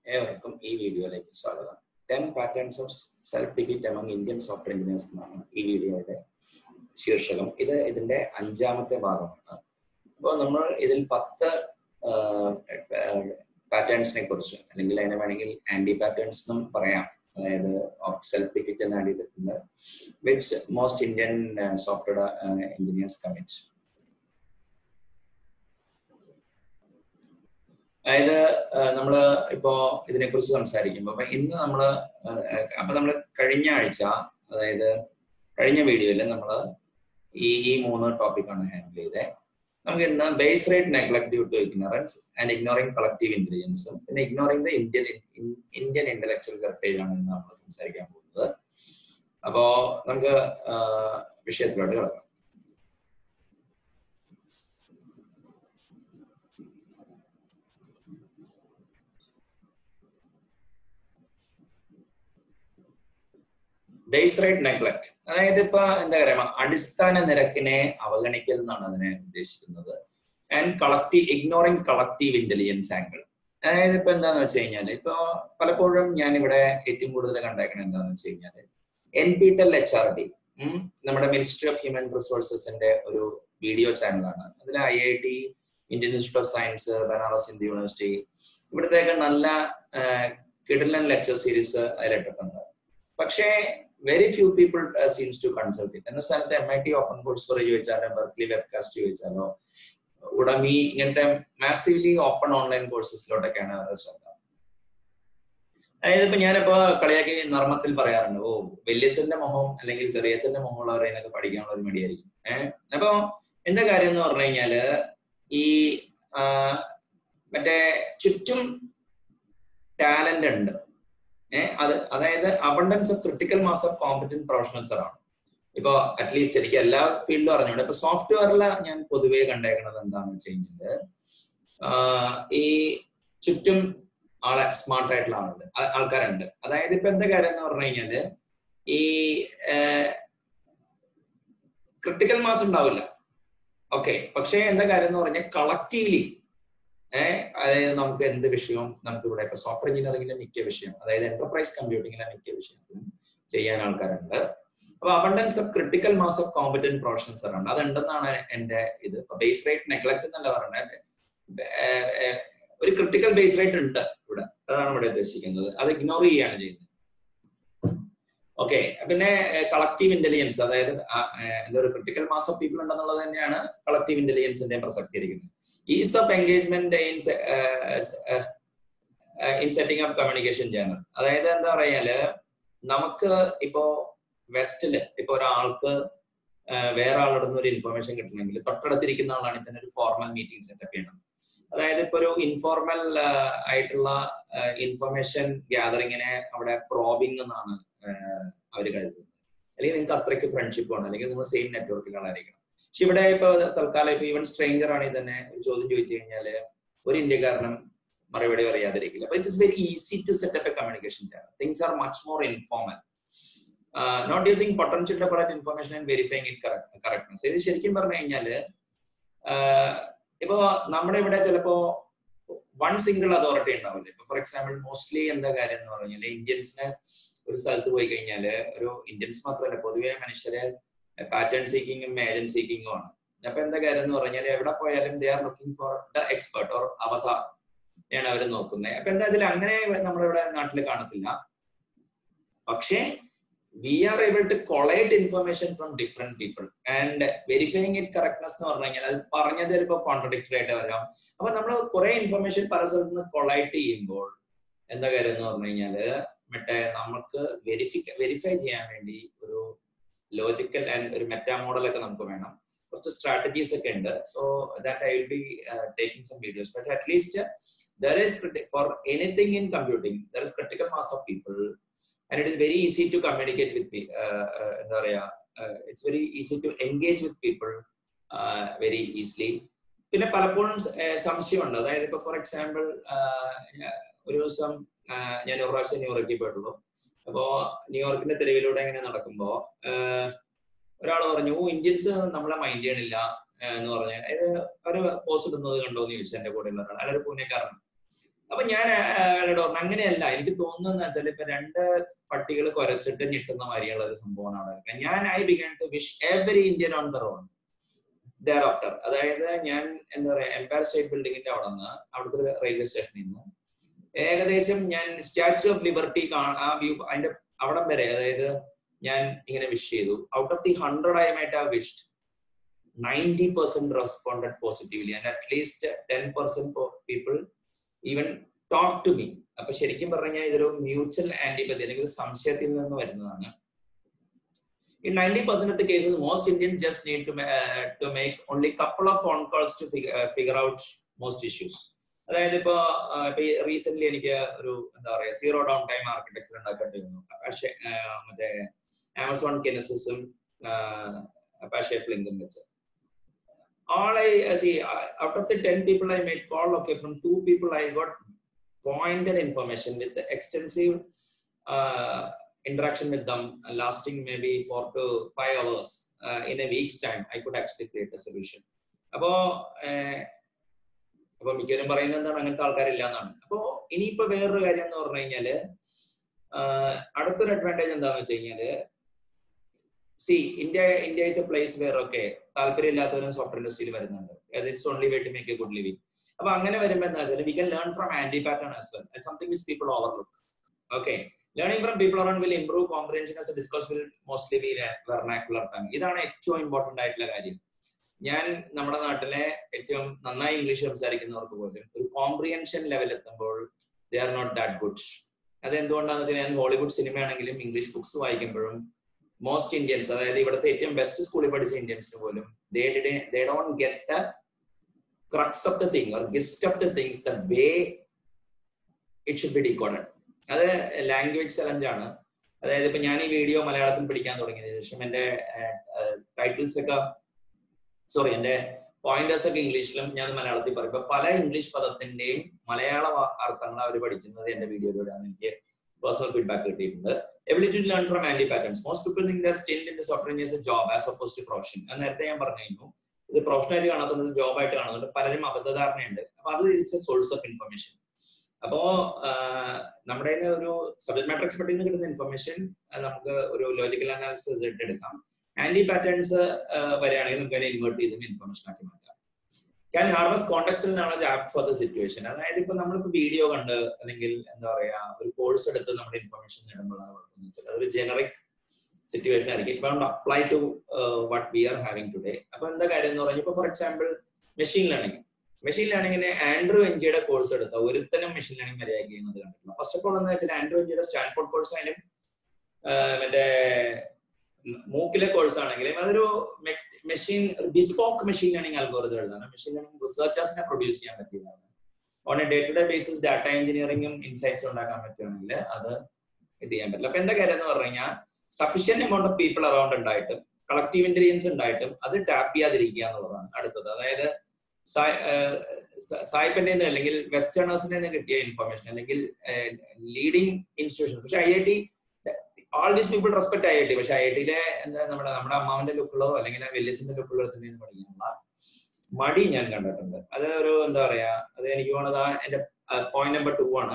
ഏവർക്കും ഈ വീഡിയോയിലേക്ക് സ്വാഗതം ten patterns of self defeat among Indian software engineers എന്നാണ് ഈ വീഡിയോയുടെ ശീർഷകം ഇത് ഇതിന്റെ അഞ്ചാമത്തെ ഭാഗമാണ് അപ്പോൾ നമ്മൾ ഇതിൽ പത്ത് പാറ്റേൺസിനെ കുറിച്ച് അല്ലെങ്കിൽ അതിനെ വേണമെങ്കിൽ ആന്റി പാറ്റേൺസ് എന്നും പറയാം അതായത് സെൽഫ് ഡിഫീറ്റ് എന്ന് ആഡ് ചെയ്തിട്ടുണ്ട് which most Indian software engineers commit അതായത് നമ്മൾ ഇപ്പോ ഇതിനെ കുറിച്ച് സംസാരിക്കുമ്പോൾ അപ്പൊ ഇന്ന് നമ്മൾ അപ്പൊ നമ്മൾ കഴിഞ്ഞ ആഴ്ച അതായത് കഴിഞ്ഞ വീഡിയോയിൽ നമ്മൾ ഈ ഈ മൂന്ന് ടോപ്പിക്കാണ് ഹാൻഡിൽ ചെയ്തത് നമുക്ക് ഇന്ന് base rate neglect due to ignorance and ignoring collective ഇന്റലിജൻസും പിന്നെ ignoring the Indian Indian intellectual heritage ആണ് ഇന്ന് നമ്മൾ സംസാരിക്കാൻ പോകുന്നത് അപ്പോ നമുക്ക് വിഷയത്തിലോട്ട് കിടക്കാം ബേസ് റേറ്റ് നെഗ്ലക്ട് അതായത് ഇപ്പൊ എന്താ പറയാ അടിസ്ഥാന നിരക്കിനെ അവഗണിക്കൽ എന്നാണ് അതിനെ ഉദ്ദേശിക്കുന്നത് and collective ignoring collective intelligence angle അതായത് ഇപ്പൊ എന്താന്ന് വെച്ച് കഴിഞ്ഞാല് ഇപ്പൊ പലപ്പോഴും ഞാൻ ഇവിടെ ഏറ്റവും കൂടുതൽ കണ്ടേക്കണത് എന്താന്ന് വെച്ച് കഴിഞ്ഞാല് NPTEL H R D നമ്മുടെ മിനിസ്ട്രി ഓഫ് ഹ്യൂമൻ റിസോഴ്സസിന്റെ ഒരു വീഡിയോ ചാനലാണ് അതിൽ I I T Indian institute of science Banaras Hindu university ഇവിടത്തേക്ക് നല്ല കിടലൻ ലെക്ചർ സീരീസ് അതിലിട്ടിട്ടുണ്ട് പക്ഷേ very few people seems to consult it എന്ന സ്ഥലത്ത് M I T open course for ചോദിച്ചാലോ ബർക്ക്ലി വെബ്കാസ്റ്റ് ചോദിച്ചാലോ ഉടമി ഇങ്ങനത്തെ മാസീവ്ലി ഓപ്പൺ ഓൺലൈൻ കോഴ്സസിലോട്ടൊക്കെയാണ് അവരുടെ ശ്രദ്ധ അതായത് ഇപ്പൊ ഞാനിപ്പോ കളിയാക്കി നർമ്മത്തിൽ പറയാറുണ്ട് ഓ വലിയച്ഛന്റെ മുഖം അല്ലെങ്കിൽ ചെറിയച്ഛന്റെ മുഖമുള്ളവരെ എന്നൊക്കെ പഠിക്കാനുള്ള ഒരു മടിയായിരിക്കും ഏഹ് അപ്പൊ എന്താ കാര്യം എന്ന് പറഞ്ഞു കഴിഞ്ഞാല് ഈ മറ്റേ ചുറ്റും ടാലന്റ് ഉണ്ട് ഏഹ് അത് അതായത് abundance of critical mass of competent professionals ആണ് ഇപ്പൊ അറ്റ്ലീസ്റ്റ് എനിക്ക് എല്ലാ ഫീൽഡും അറിഞ്ഞുകൊണ്ട് ഇപ്പൊ സോഫ്റ്റ്വെയറിൽ ഞാൻ പൊതുവേ കണ്ടേക്കുന്നത് എന്താണെന്ന് വെച്ച് കഴിഞ്ഞാല് ഈ ചുറ്റും ആളെ സ്മാർട്ട് ആയിട്ടുള്ള ആളുണ്ട് ആൾക്കാരുണ്ട് അതായത് ഇപ്പൊ എന്താ കാര്യം എന്ന് പറഞ്ഞു കഴിഞ്ഞാല് ഈ ക്രിട്ടിക്കൽ മാസ് ഉണ്ടാവില്ല ഓക്കെ പക്ഷേ എന്താ കാര്യം എന്ന് പറഞ്ഞാൽ കളക്റ്റീവ്ലി ഏഹ് അതായത് നമുക്ക് എന്ത് വിഷയവും നമുക്ക് ഇവിടെ ഇപ്പൊ സോഫ്റ്റ്വെയർ എഞ്ചിനീയറിംഗിലെ മിക്ക വിഷയം അതായത് എന്റർപ്രൈസ് കമ്പ്യൂട്ടിങ്ങിലെ മിക്ക വിഷയത്തിലും ചെയ്യാൻ ആൾക്കാരുണ്ട് അപ്പൊ abundance of critical mass of competent professionals ഉണ്ട് അതുണ്ടെന്നാണ് എന്റെ ഇത് ഇപ്പൊ ബേസ് റേറ്റ് നെഗ്ലക്ട് എന്നല്ല പറഞ്ഞത് ഒരു ക്രിട്ടിക്കൽ ബേസ് റേറ്റ് ഉണ്ട് ഇവിടെ അതാണ് ഇവിടെ ഉദ്ദേശിക്കുന്നത് അത് ഇഗ്നോർ ചെയ്യാണ് ചെയ്യുന്നത് ഓക്കെ പിന്നെ കളക്റ്റീവ് ഇന്റലിജൻസ് അതായത് എന്താ ഒരു ക്രിട്ടിക്കൽ മാസ് ഓഫ് പീപ്പിൾ ഉണ്ടെന്നുള്ളത് തന്നെയാണ് കളക്റ്റീവ് ഇന്റലിജൻസിന്റെ പ്രസക്തി ഇരിക്കുന്നത് is of engagement in in setting up communication channel അതായത് എന്താ പറയാല് നമുക്ക് ഇപ്പോ വെസ്റ്റില് ഇപ്പൊ ഒരാൾക്ക് വേറെ ആളുടെ ഒരു ഇൻഫർമേഷൻ കിട്ടണമെങ്കിൽ തൊട്ടടുത്തിരിക്കുന്ന ആളാണെങ്കിൽ തന്നെ ഒരു ഫോർമൽ മീറ്റിംഗ് സെറ്റപ്പ് ചെയ്യണം അതായത് ഇപ്പൊ ഒരു ഇൻഫോർമൽ ആയിട്ടുള്ള ഇൻഫർമേഷൻ ഗ്യാതറിങ്ങിനെ അവിടെ പ്രോബിംഗ് എന്നാണ് അവർ കരുതുന്നത് അല്ലെങ്കിൽ നിങ്ങൾക്ക് അത്രയ്ക്ക് ഫ്രണ്ട്ഷിപ്പ് ആണ് അല്ലെങ്കിൽ നിങ്ങൾ സെയിം നെറ്റ്വർക്കിലായിരിക്കണം പക്ഷെ ഇവിടെ ഇപ്പൊ തൽക്കാലം ഇപ്പൊ ഈവൻ സ്ട്രേഞ്ചർ ആണെങ്കിൽ തന്നെ ഒരു ചോദ്യം ചോദിച്ചു കഴിഞ്ഞാല് ഒരു ഇന്ത്യക്കാരനും മറുപടി അറിയാതിരിക്കില്ല അപ്പൊ it is very easy to set up a communication channel things are much more informal not using potential to collect information and verifying it correctness ഇത് ശരിക്കും പറഞ്ഞു കഴിഞ്ഞാല് ഇപ്പോ നമ്മുടെ ഇവിടെ ചിലപ്പോ വൺ സിംഗിൾ അതോറിറ്റി ഉണ്ടാവില്ല ഇപ്പൊ ഫോർ എക്സാമ്പിൾ മോസ്റ്റ്ലി എന്താ കാര്യം എന്ന് പറഞ്ഞാല് ഇന്ത്യൻസിന് ഒരു സ്ഥലത്ത് പോയി കഴിഞ്ഞാല് ഒരു ഇന്ത്യൻസ് മാത്രമല്ല പൊതുവെ മനുഷ്യര് പാറ്റേൺ സീക്കിങ്ങും ഏജന്റ് സീക്കിങ്ങും ആണ് അപ്പൊ എന്താ കാര്യം എന്ന് പറഞ്ഞാൽ എവിടെ പോയാലും they are looking for the expert or avatar ആണ് അവർ നോക്കുന്നത് അപ്പൊ എന്താ വെച്ചാൽ അങ്ങനെ നമ്മളിവിടെ നാട്ടിൽ കാണത്തില്ല പക്ഷേ we are able to collate information from different people and verifying it correctness എന്ന് പറഞ്ഞു കഴിഞ്ഞാൽ അത് പറഞ്ഞത് ചിലപ്പോൾ കോൺട്രഡിക്ടറി ആയിട്ട് വരാം അപ്പൊ നമ്മൾ കുറെ ഇൻഫർമേഷൻ പല സ്ഥലത്ത് നിന്ന് കൊളൈറ്റ് ചെയ്യുമ്പോൾ എന്താ കാര്യം എന്ന് പറഞ്ഞു കഴിഞ്ഞാല് മറ്റേ നമുക്ക് വെരിഫിക്ക വെരിഫൈ ചെയ്യാൻ വേണ്ടി ഒരു ലോജിക്കൽ ആൻഡ് ഒരു മെറ്റാ മോഡലൊക്കെ നമുക്ക് വേണം കുറച്ച് സ്ട്രാറ്റജീസ് ഒക്കെ ഉണ്ട് so that I will be taking some videos but at least there is for anything in computing there is critical mass of people and it is very easy to communicate with എന്താ പറയാ it's very easy to engage with people very easily പിന്നെ പലപ്പോഴും സംശയമുണ്ട് അതായത് ഇപ്പൊ for example ഒരു ദിവസം ഞാൻ ഒരു പ്രാവശ്യം ന്യൂയോർക്കിൽ പോയിട്ടുള്ളൂ അപ്പോ ന്യൂയോർക്കിന്റെ തെരുവിലൂടെ ഇങ്ങനെ നടക്കുമ്പോ ഒരാൾ പറഞ്ഞു ഓ ഇന്ത്യൻസ് നമ്മളെ മൈൻഡ് ചെയ്യണില്ല എന്ന് പറഞ്ഞ് അതായത് ഒരു പോസ്റ്റ് ഇടുന്നത് കണ്ടോ എന്ന് ചോദിച്ചു എന്റെ കൂടെ ഉള്ള ഒരാൾ അയാളൊരു പൂനെക്കാരൻ അപ്പൊ ഞാൻ അയാളോട് പറഞ്ഞു അങ്ങനെയല്ല എനിക്ക് തോന്നുന്നത് വെച്ചാൽ ഇപ്പൊ രണ്ട് പട്ടികൾ കുരച്ചിട്ട് ഞെട്ടുന്ന മാതിരിയുള്ള ഒരു സംഭവമാണ് അവിടെ നടക്കുക. ഞാൻ I began to wish every Indian on the road there after അതായത് ഞാൻ എന്താ പറയാ എംപയർ സ്റ്റേറ്റ് ബിൽഡിങ്ങിന്റെ അവിടെ നിന്ന് അവിടുത്തെ റെയിൽവേ സ്റ്റേഷനിൽ നിന്ന് ഏകദേശം ഞാൻ സ്റ്റാച്യു ഓഫ് ലിബർട്ടി ആ വ്യൂ അതിന്റെ അവിടം വരെ അതായത് ഞാൻ ഇങ്ങനെ വിഷ് ചെയ്തു out of the hundred I might have wished ninety percent responded positively and at least ten percent people even talk to me അപ്പൊ ശരിക്കും പറഞ്ഞാൽ ഇതൊരു മ്യൂച്വൽ ആന്റിപതി അല്ലെങ്കിൽ ഒരു സംശയത്തിൽ നിന്ന് വരുന്നതാണ് In 90% of the cases, most Indians just need to, ma- uh, to make only couple of phone calls to figure, uh, figure out most issues. അതായത് ഇപ്പൊ ആ, ഇപ്പൊ റീസെന്റ് എനിക്ക് ഒരു എന്താ പറയാ സീറോ ഡൗൺ ടൈം ആർക്കിടെക്ചർ ഉണ്ടാക്കേണ്ടി വന്നു പക്ഷേ മറ്റേ ആമസോൺ കെനസിസും പക്ഷേ ഫ്ലിങ്കും വെച്ച് all I uh, see uh, out of the 10 people I made call, okay, from two people I got pointed information with the extensive uh, interaction with them, uh, lasting maybe four to five hours. Uh, in a week's time, I could actually create a solution. അപ്പോ ഏഹ്, അപ്പൊ മിക്കവരും പറയുന്നത് എന്താണ് അങ്ങനത്തെ ആൾക്കാരില്ല എന്നാണ് അപ്പോ ഇനിയിപ്പോ വേറൊരു കാര്യം എന്ന് പറഞ്ഞു കഴിഞ്ഞാല് ആഹ്, അടുത്തൊരു അഡ്വാൻറ്റേജ് എന്താന്ന് വെച്ച് കഴിഞ്ഞാല് see India India is a place where ഒക്കെ താല്പര്യമില്ലാത്തവരും സോഫ്റ്റ്വെയർ ഇൻഡസ്ട്രിയിൽ വരുന്നുണ്ട് it's only way to make a good living അപ്പൊ അങ്ങനെ വരുമ്പോൾ എന്താ വെച്ചാൽ we can learn from anti pattern as well it something which people overlook okay learning from people around will improve comprehension as discuss will mostly be vernacular time ഇതാണ് ഏറ്റവും important ആയിട്ടുള്ള കാര്യം ഞാൻ നമ്മുടെ നാട്ടിലെ ഏറ്റവും നന്നായി ഇംഗ്ലീഷ് സംസാരിക്കുന്നവർക്ക് പോലും ഒരു കോംപ്രിഹെൻഷൻ ലെവൽ എത്തുമ്പോൾ they are not that good അത് എന്തുകൊണ്ടാന്ന് വെച്ചാൽ ഞാൻ ഹോളിവുഡ് സിനിമയാണെങ്കിലും ഇംഗ്ലീഷ് ബുക്സ് വായിക്കുമ്പോഴും മോസ്റ്റ് ഇന്ത്യൻസ് അതായത് ഇവിടുത്തെ ഏറ്റവും ബെസ്റ്റ് സ്കൂളിൽ പഠിച്ച ഇന്ത്യൻസിന് പോലും they they don't get the crux of the thing or gist of the things the way it should be decoded അത് ലാംഗ്വേജ് ചലഞ്ച് ആണ് അതായത് ഇപ്പൊ ഞാൻ ഈ വീഡിയോ മലയാളത്തിൽ പഠിക്കാൻ തുടങ്ങിയതിനു ശേഷം എന്റെ ടൈറ്റിൽസ് ഒക്കെ സോറി എന്റെ പോയിന്റേഴ്സ് ഒക്കെ ഇംഗ്ലീഷിലും ഞാൻ മലയാളത്തിൽ പറയും ഇപ്പൊ പല ഇംഗ്ലീഷ് പദത്തിന്റെയും മലയാള വാ- അർത്ഥങ്ങൾ അവർ പഠിക്കുന്നത് എന്റെ വീഡിയോയിലൂടെയാണ് എനിക്ക് പേഴ്സണൽ ഫീഡ്ബാക്ക് കിട്ടിയിട്ടുണ്ട് ability to learn from anti patterns most people think they're still in the software industry job as oppose to profession അത് നേരത്തെ ഞാൻ പറഞ്ഞു ഇത് പ്രൊഫഷണായിട്ട് കാണാത്തത് ജോബായിട്ട് കാണുന്നുണ്ട് പലരും അബദ്ധധാരണയുണ്ട് അപ്പൊ അത് it's a source of information അപ്പോ ആഹ്, നമ്മുടെ കയ്യില് ഒരു സബ്ജക്ട് മാറ്റർ എക്സ്പെർട്ടിൽ നിന്ന് കിട്ടുന്ന ഇൻഫർമേഷൻ നമുക്ക് ഒരു ലോജിക്കൽ അനാലിസിസ് ഇട്ട് എടുക്കാം ആന്റി പാറ്റേൺസ് വരികയാണെങ്കിൽ നമുക്ക് അതിനെ ഇൻവേർട്ട് ചെയ്ത് ഇൻഫർമേഷൻ ആക്കി മാറ്റാം ക്യാൻ ഹാർവസ് കോൺടാക്സിൽ knowledge app for the situation അതായത് ഇപ്പൊ നമ്മളിപ്പോ വീഡിയോ കണ്ട് അല്ലെങ്കിൽ എന്താ പറയാ ഒരു കോഴ്സ് എടുത്ത് നമ്മുടെ ഇൻഫർമേഷൻ നേടുമ്പോഴാണ് കുഴപ്പമെന്ന് വെച്ചാൽ അതൊരു ജനറിക് സിറ്റുവേഷൻ ആയിരിക്കും ഇപ്പൊ apply to what we are having today അപ്പൊ എന്താ കാര്യം എന്ന് പറഞ്ഞാൽ ഇപ്പൊ for example machine learning machine ലേണിംഗിന് ആൻഡ്രൂ എൻജിയുടെ കോഴ്സ് എടുത്ത ഒരുത്തരം മെഷീൻ ലേണിംഗ് മര്യാദ ചെയ്യുന്നത് കണ്ടിട്ടില്ല ഫസ്റ്റ് ഓഫ് ഓൾ എന്ന് വെച്ചാൽ ആൻഡ്രൂ എൻജിയുടെ സ്റ്റാൻഫോർഡ് കോഴ്സ് ആയാലും ആഹ് മറ്റേ മൂക്കിലെ കോഴ്സ് ആണെങ്കിലും അതൊരു machine bespoke machine learning algorithm എഴുതാണ് മെഷീൻ ലേണിംഗ് റിസർച്ചേഴ്സിനെ പ്രൊഡ്യൂസ് ചെയ്യാൻ പറ്റിയതാണ് on a day to day basis data എഞ്ചിനീയറിംഗും ഇൻസൈറ്റ്സ് ഉണ്ടാക്കാൻ പറ്റുകയാണെങ്കിൽ അത് ഇത് ചെയ്യാൻ പറ്റില്ല അപ്പൊ എന്താ കാര്യം എന്ന് പറഞ്ഞു കഴിഞ്ഞാൽ sufficient amount of people around ഉണ്ടായിട്ടും കളക്റ്റീവ് ഇന്റലിജൻസ് ഉണ്ടായിട്ടും അത് ടാപ്പ് ചെയ്യാതിരിക്കുക എന്നുള്ളതാണ് അടുത്തത് അതായത് സായിപ്പിന്റെ അല്ലെങ്കിൽ വെസ്റ്റേണേഴ്സിന്റെ നിന്ന് കിട്ടിയ ഇൻഫർമേഷൻ അല്ലെങ്കിൽ ലീഡിങ് ഇൻസ്റ്റിറ്റ്യൂഷൻ പക്ഷെ I I T all these people respect I I T പക്ഷെ ഐ ഐ ടിയിലെ എന്താ നമ്മുടെ നമ്മുടെ അമ്മാവിന്റെ ലുക്കുകളോ അല്ലെങ്കിൽ വലിയസിന്റെ ലുക്കുകളോ തന്നെ പഠിക്കാനുള്ള മടി ഞാൻ കണ്ടിട്ടുണ്ട് അത് ഒരു എന്താ പറയാ അത് എനിക്ക് തോന്നുന്നത് ആ എന്റെ പോയിന്റ് നമ്പർ ടു ആണ്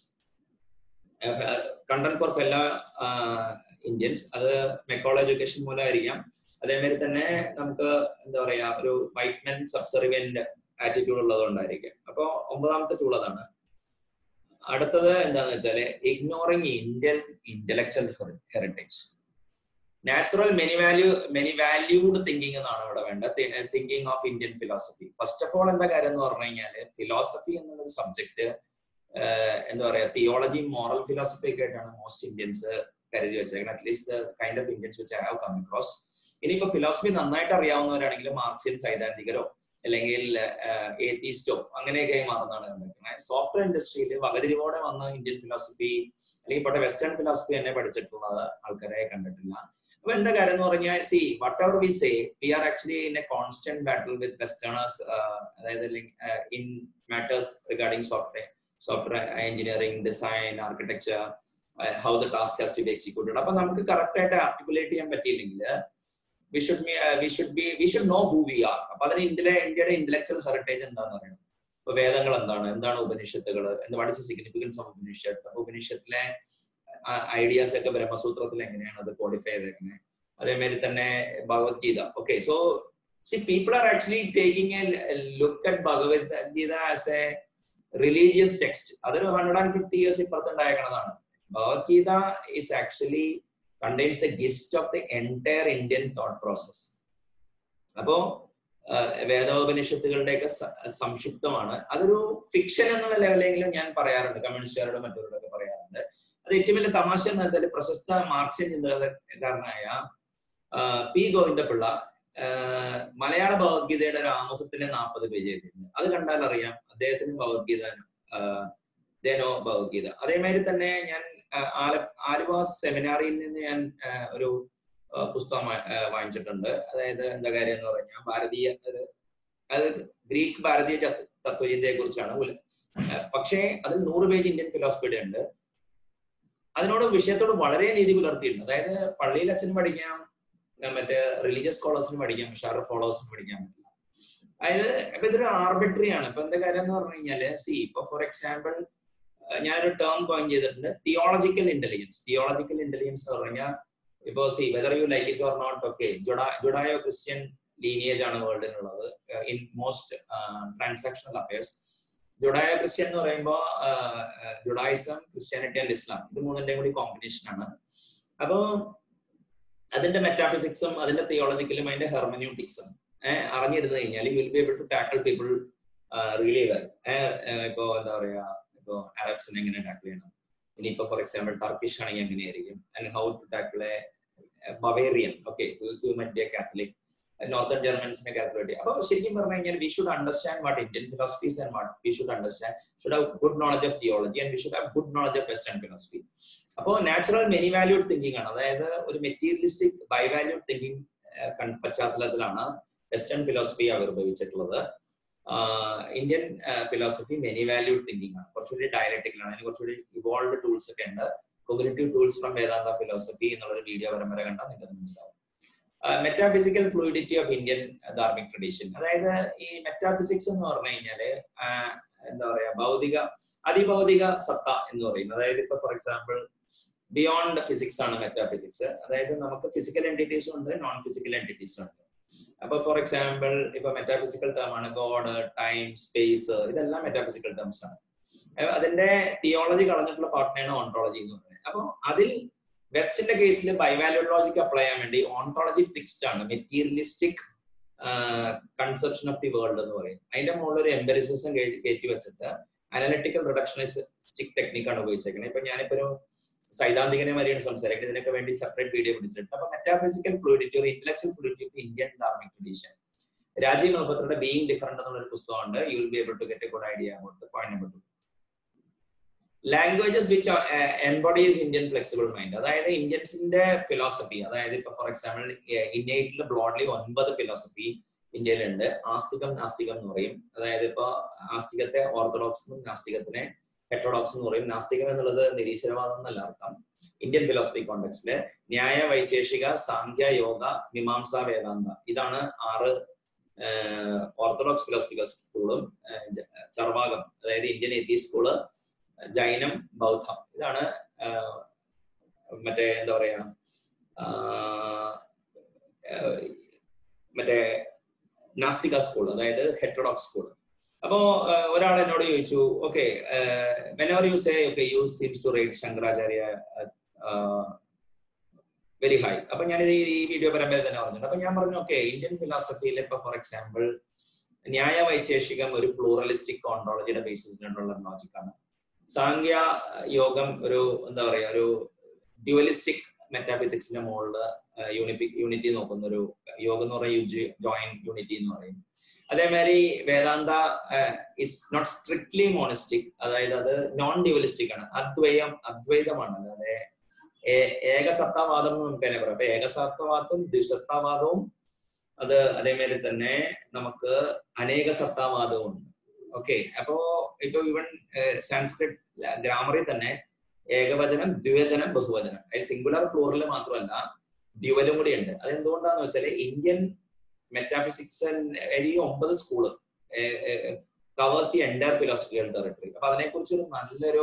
കണ്ടന്റ് ഫോർ ഫെല്ല ഇന്ത്യൻസ് അത് മെക്കോള എഡ്യൂക്കേഷൻ മൂലമായിരിക്കാം അതേമാതിരി തന്നെ നമുക്ക് എന്താ പറയാ ഒരു വൈറ്റ് മെൻ സബ്സർവിയന്റ് ആറ്റിറ്റ്യൂഡ് ഉള്ളതുകൊണ്ടായിരിക്കും അപ്പൊ ഒമ്പതാമത്തെ ടൂൾ അതാണ് അടുത്തത് എന്താന്ന് വെച്ചാല് ignoring Indian intellectual heritage natural many value many valued thinking എന്നാണ് ഇവിടെ വേണ്ടത് thinking of Indian philosophy first of all എന്താ കാര്യം എന്ന് പറഞ്ഞു കഴിഞ്ഞാല് ഫിലോസഫി എന്നുള്ളൊരു സബ്ജക്ട് എന്താ പറയാ തിയോളജി മോറൽ ഫിലോസഫി ഒക്കെ ആയിട്ടാണ് മോസ്റ്റ് ഇന്ത്യൻസ് കരുതി വെച്ചേക്കുന്നത് അറ്റ്ലീസ്റ്റ് കൈൻഡ് ഓഫ് ഇന്ത്യൻസ് വെച്ച് ഐ ഹാവ് കം അക്രോസ് ഇനിയിപ്പോ ഫിലോസഫി നന്നായിട്ട് അറിയാവുന്നവരാണെങ്കിൽ മാർക്സിയൻ സൈദ്ധാന്തികരോ അല്ലെങ്കിൽ ഏത്തീസ്റ്റോ അങ്ങനെയൊക്കെ മാറുന്നതാണ് കണ്ടിരിക്കുന്നത് സോഫ്റ്റ്വെയർ ഇൻഡസ്ട്രിയിൽ വകതിരിവോടെ വന്ന ഇന്ത്യൻ ഫിലോസഫി അല്ലെങ്കിൽ ഇപ്പോഴത്തെ വെസ്റ്റേൺ ഫിലോസഫി തന്നെ പഠിച്ചിട്ടുള്ളത് ആൾക്കാരെ കണ്ടിട്ടില്ല അപ്പൊ എന്താ കാര്യം എന്ന് പറഞ്ഞാൽ see whatever we say we are actually in a constant battle with westerners അതായത് in matters regarding software software engineering design architecture how the task has to be executed അപ്പൊ നമുക്ക് കറക്റ്റ് ആയിട്ട് ആർട്ടിക്കുലേറ്റ് ചെയ്യാൻ പറ്റിയില്ലെങ്കിൽ we should we should be we should know who we are അപ്പൊ അതിന് ഇന്ത്യയിലെ ഇന്ത്യയുടെ ഇന്റലക്ച്വൽ ഹെറിറ്റേജ് എന്താന്ന് പറയുന്നത് ഇപ്പൊ വേദങ്ങൾ എന്താണ് എന്താണ് ഉപനിഷത്തുകൾ എന്ത് what is significance of Upanishad അപ്പൊ ഉപനിഷത്തിലെ ഐഡിയാസ് ഒക്കെ ബ്രഹ്മസൂത്രത്തിൽ എങ്ങനെയാണ് അത് ക്വാളിഫൈ ചെയ്തേക്കുന്നത് അതേമാതിരി തന്നെ Bhagavad Gita okay so see people are actually taking a look at Bhagavad Gita as a religious text അതൊരു ഹൺഡ്രഡ് ആൻഡ് ഫിഫ്റ്റി ഇയേഴ്സ് ഇപ്പുറത്തുണ്ടായേക്കണതാണ് Bhagavad Gita is actually contains the gist of the entire Indian thought process അപ്പോ വേദോപനിഷത്തുകളുടെയൊക്കെ സംക്ഷിപ്തമാണ് അതൊരു ഫിക്ഷൻ എന്നുള്ള ലെവലെങ്കിലും ഞാൻ പറയാറുണ്ട് കമ്മ്യൂണിസ്റ്റുകാരോടും മറ്റവരോടൊക്കെ പറയാറുണ്ട് അത് ഏറ്റവും വലിയ തമാശ എന്ന് വെച്ചാൽ പ്രശസ്ത മാർക്സിയൻ ചിന്തകാരനായ പി ഗോവിന്ദപിള്ള മലയാള ഭഗവത്ഗീതയുടെ ഒരു ആമുഖത്തിലെ നാൽപ്പത് പേജ് എഴുതിയിട്ടുണ്ട് അത് കണ്ടാൽ അറിയാം അദ്ദേഹത്തിന് ഭഗവത്ഗീത ദേനോ ഭഗവത്ഗീത അതേമാതിരി തന്നെ ഞാൻ ആല ആലുവ സെമിനാറിയിൽ നിന്ന് ഞാൻ ഒരു പുസ്തകം വാങ്ങിച്ചിട്ടുണ്ട് അതായത് എന്താ കാര്യം എന്ന് പറഞ്ഞാൽ ഭാരതീയ അത് ഗ്രീക്ക് ഭാരതീയ തത്വചിന്തയെ കുറിച്ചാണ് പക്ഷേ അതിൽ നൂറ് പേജ് ഇന്ത്യൻ ഫിലോസഫിയുടെ ഉണ്ട് അതിനോട് വിഷയത്തോട് വളരെ നീതി പുലർത്തിയിട്ടുണ്ട് അതായത് പള്ളിയിൽ അച്ഛനും പഠിക്കാം മറ്റേ റിലീജിയസ് സ്കോളേഴ്സിന് പഠിക്കാം പക്ഷെ അവരുടെ ഫോളോവേഴ്സിന് പഠിക്കാൻ പറ്റില്ല അതായത് ഇപ്പൊ ഇതൊരു ആർബിട്രറി ആണ് ഇപ്പൊ എന്താ കാര്യം എന്ന് പറഞ്ഞു കഴിഞ്ഞാല് സി ഇപ്പൊ ഫോർ എക്സാമ്പിൾ ഞാനൊരു ടേം കോയിൻ ചെയ്തിട്ടുണ്ട് തിയോളജിക്കൽ ഇന്റലിജൻസ് തിയോളജിക്കൽ ഇന്റലിജൻസ് എന്ന് പറഞ്ഞാൽ ഇപ്പോ see whether you like it or not okay Judeo Christian lineage ആണ് വേൾഡിനുള്ളത് in most transactional affairs Judeo Christian എന്ന് പറയുമ്പോൾ ജുഡായിസം ക്രിസ്ത്യാനിറ്റി ആൻഡ് ഇസ്ലാം ഇത് മൂന്നിന്റെയും കൂടി കോമ്പിനേഷൻ ആണ് അപ്പോ അതിന്റെ മെറ്റാഫിസിക്സും അതിന്റെ തിയോളജിക്കലും അതിന്റെ ഹെർമന്യൂട്ടിക്സും അറിഞ്ഞിരുന്നു കഴിഞ്ഞാൽ you will be able to tackle people really well ഇപ്പോ എന്താ പറയാ ഇപ്പോ അറബ്സിനെ എങ്ങനെ ടാക്കിൾ ചെയ്യണം ഇനിയിപ്പോ ഫോർ എക്സാമ്പിൾ ടർക്കിഷ് ആണെങ്കിൽ എങ്ങനെയായിരിക്കും and how to tackle a Bavarian okay ഹ്യൂമൻറ്റിയ കാത്തലിക് നോർത്തേൺ ജർമ്മൻസിനെ കാൽക്കുലേറ്റ് ചെയ്യും അപ്പോൾ ശരിക്കും പറഞ്ഞു കഴിഞ്ഞാൽ we should understand what Indian philosophies and what we should understand should have good knowledge of theology and we should have good knowledge of western philosophy അപ്പോൾ natural many valued thinking ആണ് അതായത് ഒരു materialistic by valued thinking പശ്ചാത്തലത്തിലാണ് western philosophy ആവിർഭവിച്ചിട്ടുള്ളത് Indian philosophy many valued thinking ആണ് കുറച്ചുകൂടി ഡയലക്റ്റിക്കലാണ് അതിന് കുറച്ചുകൂടി ഇവോൾവ് ടൂൾസ് ഒക്കെ ഉണ്ട് cognitive tools from Vedanta philosophy എന്നുള്ളൊരു വീഡിയോ പരമ്പര കണ്ടാൽ നിങ്ങൾക്ക് മനസ്സിലാവും metaphysical fluidity of Indian dharmic tradition അതായത് ഈ മെറ്റാഫിസിക്സ് എന്ന് പറഞ്ഞു കഴിഞ്ഞാല് എന്താ പറയാ ഭൗതിക അതിഭൗതിക സത്ത എന്ന് പറയും അതായത് ഇപ്പൊ ഫോർ എക്സാമ്പിൾ ബിയോണ്ട് ഫിസിക്സ് ആണ് മെറ്റാഫിസിക്സ് അതായത് നമുക്ക് ഫിസിക്കൽ എൻറ്റിറ്റീസും ഉണ്ട് നോൺ ഫിസിക്കൽ എൻറ്റിറ്റീസും ഉണ്ട് അപ്പൊ ഫോർ എക്സാമ്പിൾ ഇപ്പൊ മെറ്റാഫിസിക്കൽ ടേം ആണ് ഗോഡ് ടൈം സ്പേസ് ഇതെല്ലാം മെറ്റാഫിസിക്കൽ ടേംസ് ആണ് അതിന്റെ തിയോളജി കളഞ്ഞിട്ടുള്ള പാർട്ടിനാണ് ഓൺട്രോളജി എന്ന് പറയുന്നത് അപ്പൊ അതിൽ വെസ്റ്റിന്റെ കേസിൽ ബൈവാല്യൂ ലോജിക് അപ്ലൈ ചെയ്യാൻ വേണ്ടി ഓൺടോളജി ഫിക്സ്ഡ് ആണ് materialistic conception of the world എന്ന് പറയും അതിന്റെ മുകളിൽ ഒരു എംബറിസിസം കയറ്റി വെച്ചിട്ട് അനലിറ്റിക്കൽ റിഡക്ഷനിസ്റ്റിക് ടെക്നിക്കാണ് ഉപയോഗിച്ചേക്കുന്നത് ഇപ്പൊ ഞാനിപ്പോ ഒരു സൈദ്ധാന്തികനെ വരെയാണ് സംസാരിക്കുന്നത് ഇതിനൊക്കെ വേണ്ടി സെപ്പറേറ്റ് വീഡിയോ പിടിച്ചിട്ടുണ്ട് അപ്പൊ മെറ്റാഫിസിക്കൽ ഫ്ലൂയിഡിറ്റി ഒരു intellectual fluidity of Indian dharmic tradition Rajiv മഹോത്രയുടെ ബീയിങ് ഡിഫറെന്റ് എന്നുള്ള ഒരു പുസ്തകമുണ്ട് you will be able to get a good idea about point number two languages which embodies Indian flexible mind അതായത് ഇന്ത്യൻസിന്റെ ഫിലോസഫി അതായത് ഇപ്പൊ ഫോർ എക്സാമ്പിൾ ഇന്ത്യയിൽ ബ്രോഡ്ലി ഒൻപത് ഫിലോസഫി ഇന്ത്യയിലുണ്ട് ആസ്തികം നാസ്തികം എന്ന് പറയും അതായത് ഇപ്പൊ ആസ്തികത്തെ ഓർത്തഡോക്സ് നാസ്തികത്തിനെ ഹെറ്ററോഡോക്സ് എന്ന് പറയും നാസ്തികം എന്നുള്ളത് നിരീശ്വരവാദം എന്നല്ല അർത്ഥം ഇന്ത്യൻ ഫിലോസഫി കോണ്ടെക്സ്റ്റില് ന്യായ വൈശേഷിക സാഖ്യ യോഗ മീമാംസ വേദാന്ത ഇതാണ് ആറ് ഓർത്തഡോക്സ് ഫിലോസഫിക്കൽ സ്കൂളും ചർവാകം അതായത് ഇന്ത്യൻ എത്തി സ്കൂള് ജൈനം ബൗദ്ധം ഇതാണ് മറ്റേ എന്താ പറയാ മറ്റേ നാസ്തിക സ്കൂൾ അതായത് ഹെറ്ററോഡോക്സ് സ്കൂൾ അപ്പോ ഒരാൾ എന്നോട് ചോദിച്ചു okay whenever you say okay you seems to rate Shankaracharya very high അപ്പൊ ഞാൻ ഈ വീഡിയോ പരമ്പര തന്നെ പറഞ്ഞിട്ടുണ്ട് അപ്പൊ ഞാൻ പറഞ്ഞു ഓക്കെ ഇന്ത്യൻ ഫിലോസഫിയിൽ ഇപ്പൊ ഫോർ എക്സാമ്പിൾ ന്യായ വൈശേഷികം ഒരു പ്ലൂറലിസ്റ്റിക് കോൺട്രോളജിയുടെ ബേസിസിലുള്ള ലോജിക്കാണ് സാങ്ക്യ യോഗം ഒരു എന്താ പറയാ ഒരു ഡ്യുവലിസ്റ്റിക് മെറ്റാഫിസിക്സിന്റെ മുകളിൽ യൂണിഫിക് യൂണിറ്റി നോക്കുന്ന ഒരു യോഗം എന്ന് പറയുന്ന യുജി ജോയിന്റ് യൂണിറ്റി എന്ന് പറയും അതേമാതിരി Vedanta is not strictly monistic അതായത് അത് നോൺ ഡ്യുവലിസ്റ്റിക് ആണ് അദ്വയം അദ്വൈതമാണ് അല്ലാതെ ഏകസത്താവാദം എന്ന് നമുക്ക് തന്നെ പറയാം അപ്പൊ ഏകസത്താവാദവും ദ്വിസത്താവാദവും അത് അതേമാതിരി തന്നെ നമുക്ക് അനേക സത്താവാദവും ഉണ്ട് ഓക്കെ അപ്പോ ഇപ്പൊ ഇവൻ സാൻസ്ക്രിറ്റ് ഗ്രാമറിൽ തന്നെ ഏകവചനം ദ്വിവചനം ബഹുവചനം സിംഗുലർ പ്ലൂറൽ മാത്രമല്ല ഡ്യുവലും കൂടി ഉണ്ട് അത് എന്തുകൊണ്ടാന്ന് വെച്ചാല് ഇന്ത്യൻ മെറ്റാഫിസിക്സ് ഈ ഒമ്പത് school covers the entire philosophical territory അപ്പൊ അതിനെക്കുറിച്ച് ഒരു നല്ലൊരു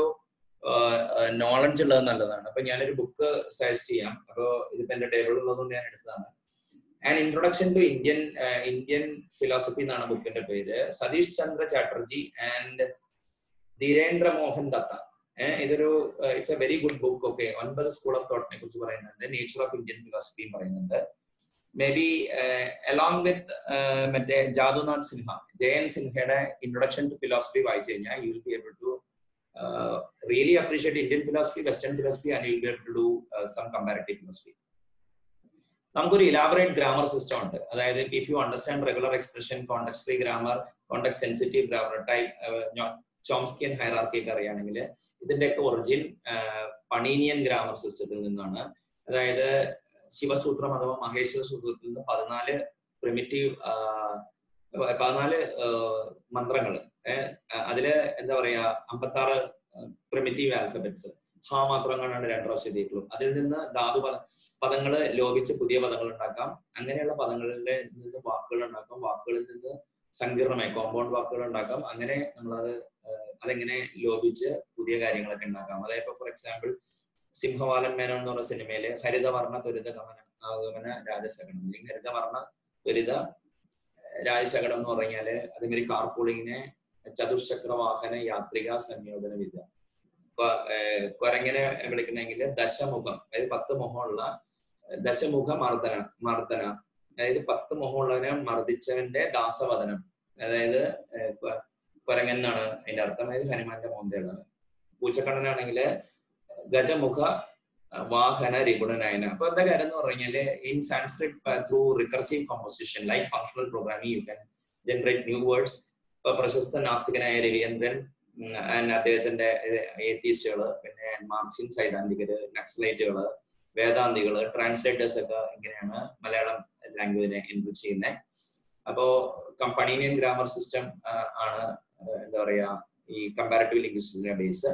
നോളജ് ഉള്ളത് നല്ലതാണ് അപ്പൊ ഞാനൊരു ബുക്ക് സജസ്റ്റ് ചെയ്യാം അപ്പൊ ഇതിപ്പോ എന്റെ ടേബിളിൽ ഉള്ളതുകൊണ്ട് ഞാൻ എടുത്തതാണ് and introduction to Indian Indian philosophy എന്നാണ് ബുക്കിന്റെ പേര് സതീഷ് ചന്ദ്ര ചാറ്റർജി ആൻഡ് ധീരേന്ദ്ര മോഹൻ ദത്ത ഇതൊരു it's a very good book okay ഒൻപത് സ്കൂൾ ഓഫ് തോട്ടിനെ കുറിച്ച് പറയുന്നുണ്ട് നേച്ചർ ഓഫ് ഇന്ത്യൻ ഫിലോസഫിയും പറയുന്നുണ്ട് മേ ബി അലോങ് വിത്ത് മറ്റേ ജാദുനാഥ് സിൻഹ ജയൻ സിൻഹയുടെ ഇൻട്രൊഡക്ഷൻ ടു ഫിലോസഫി വായിച്ചു കഴിഞ്ഞാൽ you will be able to really appreciate Indian philosophy western philosophy and you will be able to do some comparative philosophy നമുക്കൊരു elaborate grammar system ഉണ്ട് അതായത് if you understand regular expression context free grammar context sensitive grammar type Chomskyan hierarchy ഒക്കെ അറിയുകയാണെങ്കിൽ ഇതിന്റെയൊക്കെ origin പണീനിയൻ grammar സിസ്റ്റത്തിൽ നിന്നാണ് അതായത് ശിവസൂത്രം അഥവാ മഹേശ്വര സൂത്രത്തിൽ നിന്ന് പതിനാല് പ്രിമിറ്റീവ് പതിനാല് മന്ത്രങ്ങൾ അതില് എന്താ പറയാ അമ്പത്തി ആറ് പ്രിമിറ്റീവ് ആൽഫബറ്റ്സ് ഹ മാത്രം കാണാണ്ട് രണ്ട് പ്രാവശ്യം എഴുതിയിട്ടുള്ളൂ അതിൽ നിന്ന് ധാതു പദ പദങ്ങള് ലോപിച്ച് പുതിയ പദങ്ങൾ ഉണ്ടാക്കാം അങ്ങനെയുള്ള പദങ്ങളിലെ നിന്ന് വാക്കുകൾ ഉണ്ടാക്കാം വാക്കുകളിൽ നിന്ന് സങ്കീർണമായി കോമ്പൗണ്ട് വാക്കുകൾ ഉണ്ടാക്കാം അങ്ങനെ നമ്മളത് അതെങ്ങനെ ലോപിച്ച് പുതിയ കാര്യങ്ങളൊക്കെ ഉണ്ടാക്കാം അതായത് ഫോർ എക്സാമ്പിൾ സിംഹവാലൻ മേനോൻ എന്ന് പറഞ്ഞ സിനിമയില് ഹരിതവർണ്ണ ത്വരിത ഗമന ആഗമന രാജശകടം അല്ലെങ്കിൽ ഹരിതവർണ്ണ ത്വരിത രാജശകടം എന്ന് പറഞ്ഞാല് അതേമാതിരി കാർപൂളിങ്ങിനെ ചതുഷ്ചക്ര വാഹന യാത്രിക സംയോജന വിദ്യ കുരങ്ങനെ വിളിക്കണമെങ്കിൽ ദശമുഖം അതായത് പത്ത് മുഖമുള്ള ദശമുഖ മർദ്ദന മർദ്ദന അതായത് പത്ത് മുഖമുള്ളവനെ മർദ്ദിച്ചവന്റെ ദാസവദനം അതായത് കുരങ്ങൻ എന്നാണ് അതിന്റെ അർത്ഥം അതായത് ഹനുമാന്റെ മോന്തയുള്ളത് പൂച്ചക്കണ്ണനാണെങ്കിൽ ഗജമുഖ വാഹന രിഗുണനായന അപ്പൊ എന്താ കാര്യം എന്ന് പറഞ്ഞാല് in Sanskrit through recursive composition like functional programming you can generate new words ഇപ്പൊ പ്രശസ്ത നാസ്തികനായ രവീന്ദ്രൻ ആൻഡ് അദ്ദേഹത്തിന്റെ ഏത്തീസ്റ്റുകള് പിന്നെ മാർക്സിൻ സൈദ്ധാന്തികര് നക്സലൈറ്റുകള് വേദാന്തികള് ട്രാൻസ്ലേറ്റേഴ്സ് ഒക്കെ ഇങ്ങനെയാണ് മലയാളം ലാംഗ്വേജിനെ എൻറിച്ച് ചെയ്യുന്നത് അപ്പോ കമ്പണീനിയൻ ഗ്രാമർ സിസ്റ്റം ആണ് എന്താ പറയാ ഈ കമ്പാരറ്റീവ് ലിംഗ്വിസ്റ്റിക്സിന്റെ base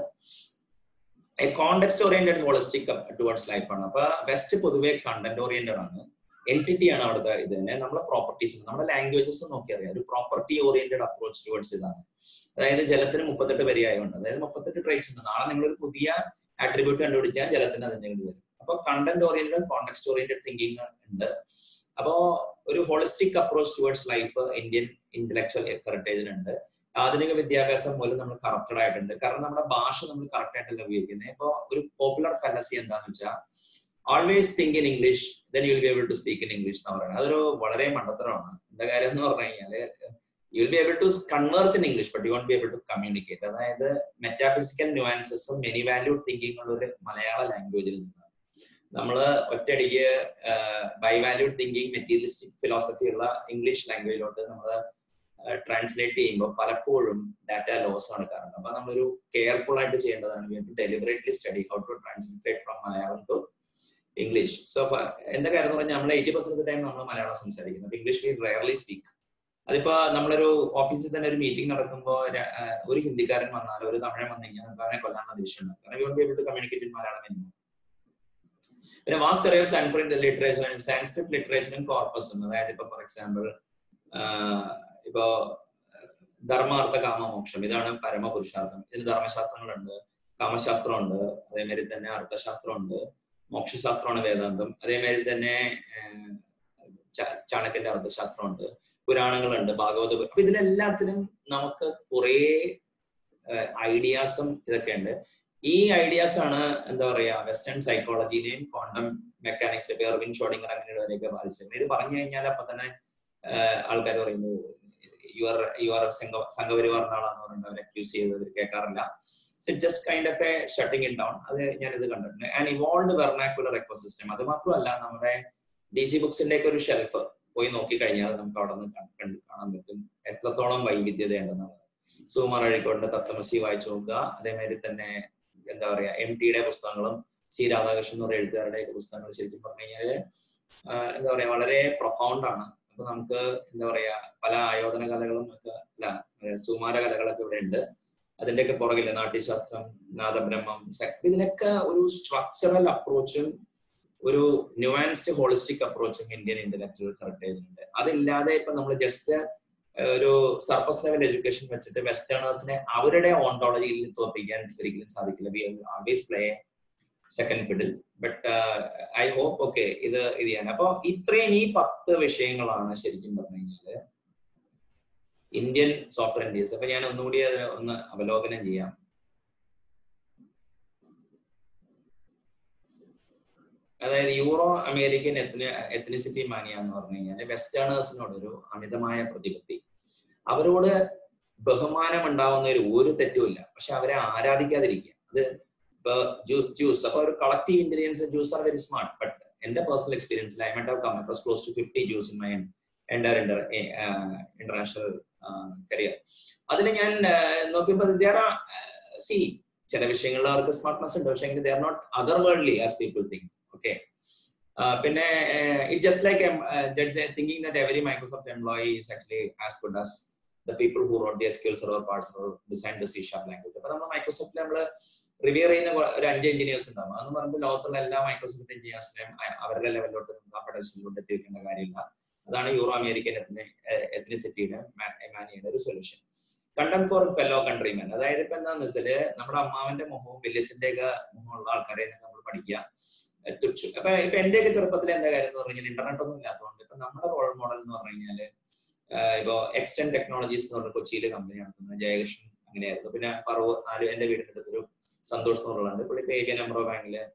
context oriented holistic towards life ആണ് അപ്പൊ വെസ്റ്റ് പൊതുവെ കണ്ടന്റ് ഓറിയന്റഡ് ആണ് എൻറ്റിറ്റി ആണ് അവിടുത്തെ ഇത് തന്നെ നമ്മളെ പ്രോപ്പർട്ടീസ് നമ്മുടെ ലാംഗ്വേജസ് നോക്കിയറിയാം ഒരു പ്രോപ്പർട്ടി ഓറിയന്റഡ് അപ്രോച്ച് ടുവേർഡ്സ് ഇതാണ് അതായത് ജലത്തിന് മുപ്പത്തെട്ട് പര്യായമുണ്ട് അതായത് മുപ്പത്തെട്ട് ട്രേറ്റ്സ് ഉണ്ട് നാളെ നിങ്ങളൊരു പുതിയ ആട്രിബ്യൂട്ട് കണ്ടുപിടിച്ചാൽ ജലത്തിന് അതിന്റെ വരും അപ്പൊ content oriented context oriented thinking ഉണ്ട് അപ്പോ ഒരു holistic approach towards life Indian intellectual ഹെറിറ്റേജിനുണ്ട് ആധുനിക വിദ്യാഭ്യാസം മൂലം നമ്മൾ കറക്റ്റഡ് ആയിട്ടുണ്ട് കാരണം നമ്മുടെ ഭാഷ നമ്മൾ കറക്റ്റ് ആയിട്ടല്ല ഉപയോഗിക്കുന്നത് ഇപ്പൊ ഒരു പോപ്പുലർ ഫലസി എന്താന്ന് വെച്ചാൽ always think in English then you will be able to speak in English എന്ന് പറയുന്നത് അതൊരു വളരെ മണ്ടത്തരമാണ് എന്താ കാര്യം എന്ന് പറഞ്ഞു കഴിഞ്ഞാല് you will be able to converse in English but you won't be able to communicate അതായത് മെറ്റാഫിസിക്കൽ ന്യൂആൻസസും മെനി വാല്യൂഡ് തിങ്കിങ് ഉള്ള ഒരു മലയാള ലാംഗ്വേജിൽ നിന്നാണ് നമ്മള് ഒറ്റയടിക്ക് by valued thinking materialistic philosophy ഉള്ള ഇംഗ്ലീഷ് ലാംഗ്വേജിലോട്ട് നമ്മൾ ട്രാൻസ്ലേറ്റ് ചെയ്യുമ്പോൾ പലപ്പോഴും ഡാറ്റ ലോസ് ആണ് കാരണം അപ്പൊ നമ്മളൊരു കെയർഫുൾ ആയിട്ട് ചെയ്യേണ്ടതാണ് we to deliberately study how to translate from Malayalam to English so എന്താ കാര്യം എന്ന് പറഞ്ഞാൽ നമ്മൾ എയ്റ്റി പെർസെന്റ് ടൈം നമ്മൾ മലയാളം സംസാരിക്കുന്നത് ഇംഗ്ലീഷ് വി റയർലി സ്പീക്ക് അതിപ്പോ നമ്മളൊരു ഓഫീസിൽ തന്നെ ഒരു മീറ്റിംഗ് നടക്കുമ്പോൾ ഒരു ഹിന്ദിക്കാരൻ വന്നാൽ ഒരു തമിഴൻ വന്നു കഴിഞ്ഞാൽ നമുക്ക് അവനെ കൊല്ലാൻ ദേഷ്യമുണ്ട് കാരണം we won't be able to communicate in Malayalam എനിമോ പിന്നെ വാസ്റ്റ് അറിയാം സാൻസ്ക്രിറ്റ് ലിറ്ററേച്ചർ സാൻസ്ക്രിറ്റ് ലിറ്ററേച്ചറും കോർപ്പസും അതായത് ഇപ്പൊ ഫോർ എക്സാമ്പിൾ ഇപ്പോ ധർമാർത്ഥ കാമമോക്ഷം ഇതാണ് പരമപുരുഷാർത്ഥം ഇതിന് ധർമ്മശാസ്ത്രങ്ങളുണ്ട് കാമശാസ്ത്രമുണ്ട് അതേമാതിരി തന്നെ അർത്ഥശാസ്ത്രമുണ്ട് മോക്ഷശാസ്ത്രമാണ് വേദാന്തം അതേമാതിരി തന്നെ ചാണക്യന്റെ അർത്ഥശാസ്ത്രമുണ്ട് പുരാണങ്ങളുണ്ട് ഭാഗവത അപ്പൊ ഇതിലെല്ലാത്തിനും നമുക്ക് കുറെ ഐഡിയാസും ഇതൊക്കെ ഉണ്ട് ഈ ഐഡിയാസ് ആണ് എന്താ പറയാ വെസ്റ്റേൺ സൈക്കോളജിനെയും ക്വാണ്ടം മെക്കാനിക്സ് ഇപ്പൊ എർവിൻ ഷോഡിങ്ങർ അങ്ങനെയുള്ളവരെയൊക്കെ ബാധിച്ചിരുന്നത് ഇത് പറഞ്ഞു കഴിഞ്ഞാൽ അപ്പൊ തന്നെ ആൾക്കാർ പറയുന്നു യു ആർ യു ആർ സംഘ സംഘപരിവാറിന്റെ ആളാന്ന് പറഞ്ഞിട്ട് അവർ അക്യൂസ് ചെയ്തത് കേൾക്കാറില്ല so just kind of a shutting in down അത് ഞാൻ ഇത് കണ്ടിട്ടുണ്ട് ആൻഡ് ഇവോൾഡ് വെർണാക്കുലർ എക്കോസിസ്റ്റം അത് മാത്രമല്ല നമ്മുടെ ഡി സി ബുക്സിന്റെ ഒക്കെ ഒരു ഷെൽഫ് പോയി നോക്കി കഴിഞ്ഞാൽ നമുക്ക് അവിടെ നിന്ന് കാണാൻ പറ്റും എത്രത്തോളം വൈവിധ്യതയുണ്ടെന്നുള്ളത് സുമാർ അഴിക്കോടിന്റെ തത്വമസി വായിച്ചു നോക്കുക അതേമാതിരി തന്നെ എന്താ പറയാ എം ടിയുടെ പുസ്തകങ്ങളും സി രാധാകൃഷ്ണൻ എന്ന് പറയുന്ന എഴുത്തുകാരുടെ ഒക്കെ പുസ്തകങ്ങൾ ശരിക്കും പറഞ്ഞു കഴിഞ്ഞാല് എന്താ പറയാ വളരെ പ്രൊഫൗണ്ട് ആണ് അപ്പൊ നമുക്ക് എന്താ പറയാ പല ആയോധന കലകളും ഒക്കെ അല്ല സുമാര കലകളൊക്കെ ഇവിടെ ഉണ്ട് അതിന്റെയൊക്കെ പുറകില് നാട്യശാസ്ത്രം നാദബ്രഹ്മം ഇതിനൊക്കെ ഒരു സ്ട്രക്ചറൽ അപ്രോച്ചും ഒരു ന്യൂവാൻസ്ഡ് ഹോളിസ്റ്റിക് അപ്രോച്ചും ഇന്ത്യൻ ഇന്റലക്ച്വൽ ഹെറിറ്റേജിനുണ്ട് അതില്ലാതെ ഇപ്പൊ നമ്മൾ ജസ്റ്റ് ഒരു സർഫസ് ലെവൽ എഡ്യൂക്കേഷൻ വെച്ചിട്ട് വെസ്റ്റേണേഴ്സിനെ അവരുടെ ഓണ്ടോളജിയിൽ തോൽപ്പിക്കാൻ ഒരിക്കലും സാധിക്കില്ല we always play second fiddle but I hope okay ഇത് ഇത് ചെയ്യാൻ അപ്പൊ ഇത്രയും ഈ പത്ത് വിഷയങ്ങളാണ് ശരിക്കും പറഞ്ഞു കഴിഞ്ഞാല് ഇന്ത്യൻ സോഫ്റ്റ്വെയർ ഇന്ത്യസ് അപ്പൊ ഞാൻ ഒന്നുകൂടി അത് ഒന്ന് അവലോകനം ചെയ്യാം അതായത് Euro American ethni ethnicity mania എന്ന് പറഞ്ഞു കഴിഞ്ഞാൽ വെസ്റ്റേണേഴ്സിനോട് ഒരു അമിതമായ പ്രതിപത്തി അവരോട് ബഹുമാനം ഉണ്ടാവുന്നതിൽ ഒരു തെറ്റുമില്ല പക്ഷെ അവരെ ആരാധിക്കാതിരിക്കുക അത് ഇപ്പൊ ജ്യൂസ് അപ്പൊ ഒരു collective intelligence Jews are very smart but എന്റെ പേഴ്സണൽ എക്സ്പീരിയൻസിൽ I meant have come across close to fifty Jews in my inter international career അതിന് ഞാൻ നോക്കിയപ്പോൾ ദർ സി ചില വിഷയങ്ങളിൽ അവർക്ക് സ്മാർട്ട്നെസ് ഉണ്ട് പക്ഷേ they're not other worldly as people think okay പിന്നെ it just like thinking that every Microsoft employee is actually as good as the people who wrote the skills or parts or design the C sharp language അപ്പൊ നമ്മൾ മൈക്രോസോഫ്റ്റിൽ നമ്മൾ റിവ്യർ ചെയ്യുന്ന ഒരു അഞ്ച് engineers ഉണ്ടാവും അതെന്ന് പറയുമ്പോൾ ലോകത്തുള്ള എല്ലാ മൈക്രോസോഫ്റ്റ് എഞ്ചിനീയേഴ്സിനെയും അവരുടെ ലെവലിലോട്ട് നമുക്ക് ആ പഠനത്തിലോട്ട് എത്തി വെക്കേണ്ട കാര്യമില്ല അതാണ് യൂറോ അമേരിക്കൻ എത്നിസിറ്റിയുടെ മാനിയുടെ ഒരു സൊല്യൂഷൻ കണ്ടം ഫോർ ഫെലോ കൺട്രിമെൻ അതായത് ഇപ്പൊ എന്താന്ന് വെച്ചാല് നമ്മുടെ അമ്മാവന്റെ മുഖവും വലിയച്ഛന്റെ ഒക്കെ മുഖമുള്ള ആൾക്കാരെ നമ്മൾ പഠിക്കുക തുച്ചു അപ്പൊ ഇപ്പൊ എന്റെ ഒക്കെ ചെറുപ്പത്തിൽ എന്താ കാര്യം എന്ന് പറഞ്ഞാൽ ഇന്റർനെറ്റ് ഒന്നും ഇല്ലാത്തതുകൊണ്ട് ഇപ്പൊ നമ്മുടെ റോൾ മോഡൽ എന്ന് പറഞ്ഞു കഴിഞ്ഞാല് ഇപ്പോ എക്സ്റ്റൻ ടെക്നോളജീസ് എന്ന് പറഞ്ഞ കൊച്ചിയിലെ കമ്പനി നടത്തുന്ന ജയകൃഷ്ണൻ അങ്ങനെയായിരുന്നു പിന്നെ പറവ് നാല് എന്റെ വീടിന്റെ അടുത്തൊരു സന്തോഷ് എന്നുള്ളതാണ് പുള്ളി പേ കെ നമ്പറോ ബാങ്കില്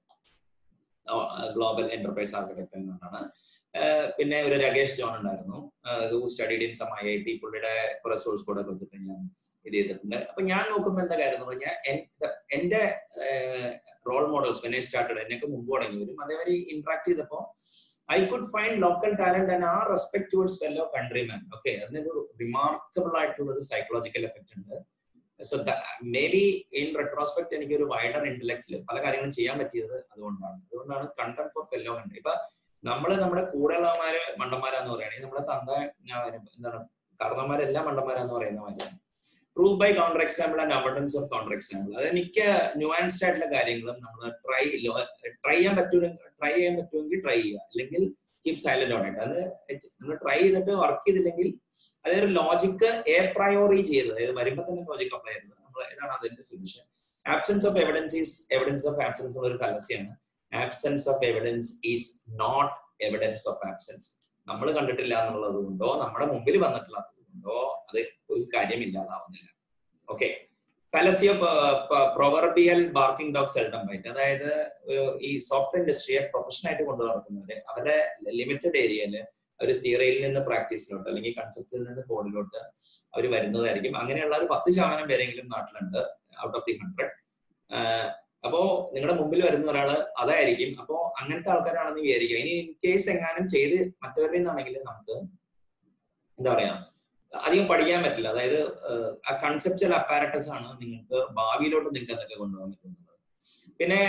ഗ്ലോബൽ എന്റർപ്രൈസ് ആർക്കിടെക്ട് എന്നാണ് പിന്നെ ഒരു രകേഷ് ജോൺ ഉണ്ടായിരുന്നു who studied in some I I T പുള്ളിയുടെ കുറെ സോഴ്സ് കോഡ് ഒക്കെ വെച്ചിട്ട് ഞാൻ ഇത് ചെയ്തിട്ടുണ്ട് അപ്പൊ ഞാൻ നോക്കുമ്പോൾ എന്താ കാര്യം എന്ന് പറഞ്ഞാൽ എന്റെ role models when I started എന്നൊക്കെ മുമ്പ് തുടങ്ങിയവരും അതേമാതിരി ഇന്ററാക്ട് ചെയ്തപ്പോ I could find local talent and a respect towards fellow countryman okay അതിനൊരു റിമാർക്കബിൾ ആയിട്ടുള്ള ഒരു സൈക്കോളജിക്കൽ എഫക്ട് ഉണ്ട് so maybe in retrospect എനിക്ക് ഒരു വൈഡർ ഇന്റലക്റ്റിൽ പല കാര്യങ്ങളും ചെയ്യാൻ പറ്റിയത് അതുകൊണ്ടാണ് അതുകൊണ്ടാണ് കണ്ടന്റ് ഫോർ ഫെല്ലോ കൺട്രി ഇപ്പൊ നമ്മള് നമ്മുടെ കൂടെയുള്ളവന്മാര് മണ്ടന്മാരാന്ന് പറയുകയാണെങ്കിൽ നമ്മുടെ തന്ത എന്താണ് കാരണന്മാരെല്ലാം മണ്ടന്മാരാന്ന് പറയുന്ന മാതിരിയാണ് prove by counter example and abundance of counter example അതായത് മിക്ക ന്യൂആൻസ്ഡ് ആയിട്ടുള്ള കാര്യങ്ങളും നമ്മൾ ട്രൈ ട്രൈ ചെയ്യാൻ പറ്റുമെങ്കിൽ ട്രൈ ചെയ്യാൻ പറ്റുമെങ്കിൽ ട്രൈ ചെയ്യുക അല്ലെങ്കിൽ കീപ് സൈലന്റ് ഓൺ ഇറ്റ് അത് നമ്മൾ ട്രൈ ചെയ്തിട്ട് വർക്ക് ചെയ്തില്ലെങ്കിൽ അതൊരു ലോജിക്ക് എ പ്രയോറി ചെയ്യരുത് അതായത് വരുമ്പോൾ തന്നെ ലോജിക്ക് അപ്ലൈ ചെയ്യരുത് നമ്മൾ ഇതാണ് അതിന്റെ solution absence of evidence is evidence of absence ഉള്ള ഒരു കലസിയാണ് absence of evidence is not evidence of absence നമ്മൾ കണ്ടിട്ടില്ല എന്നുള്ളത് കൊണ്ടോ നമ്മുടെ മുമ്പിൽ വന്നിട്ടില്ലാത്തത് കൊണ്ടോ അത് ഒരു കാര്യം ഇല്ലാതാവുന്നില്ല okay fallacy of proverbial barking dog seldom bite അതായത് ഈ സോഫ്റ്റ്വെയർ ഇൻഡസ്ട്രിയെ പ്രൊഫഷണൽ ആയിട്ട് കൊണ്ടു നടക്കുന്നവര് അവരുടെ ലിമിറ്റഡ് ഏരിയയില് അവർ തിയറിയിൽ നിന്ന് പ്രാക്ടീസിലോട്ട് അല്ലെങ്കിൽ കൺസെപ്റ്റിൽ നിന്ന് കോഡിലോട്ട് അവർ വരുന്നതായിരിക്കും അങ്ങനെയുള്ള ഒരു പത്ത് ശതമാനം പേരെങ്കിലും നാട്ടിലുണ്ട് ഔട്ട് ഓഫ് ദി ഹൺഡ്രഡ് അപ്പോ നിങ്ങളുടെ മുമ്പിൽ വരുന്ന ഒരാള് അതായിരിക്കും അപ്പോ അങ്ങനത്തെ ആൾക്കാരാണെന്ന് വിചാരിക്കുക ഇനി ഇൻ കേസ് എങ്ങാനും ചെയ്ത് മറ്റവരിൽ നിന്നാണെങ്കിൽ നമുക്ക് എന്താ പറയാ അധികം പഠിക്കാൻ പറ്റില്ല അതായത് ആ കൺസെപ്റ്റൽ അപ്പാരറ്റസ് ആണ് നിങ്ങൾക്ക് ഭാവിയിലോട്ട് നിങ്ങൾക്ക് എന്തൊക്കെ കൊണ്ടുപോകാൻ പറ്റുന്നത് പിന്നെ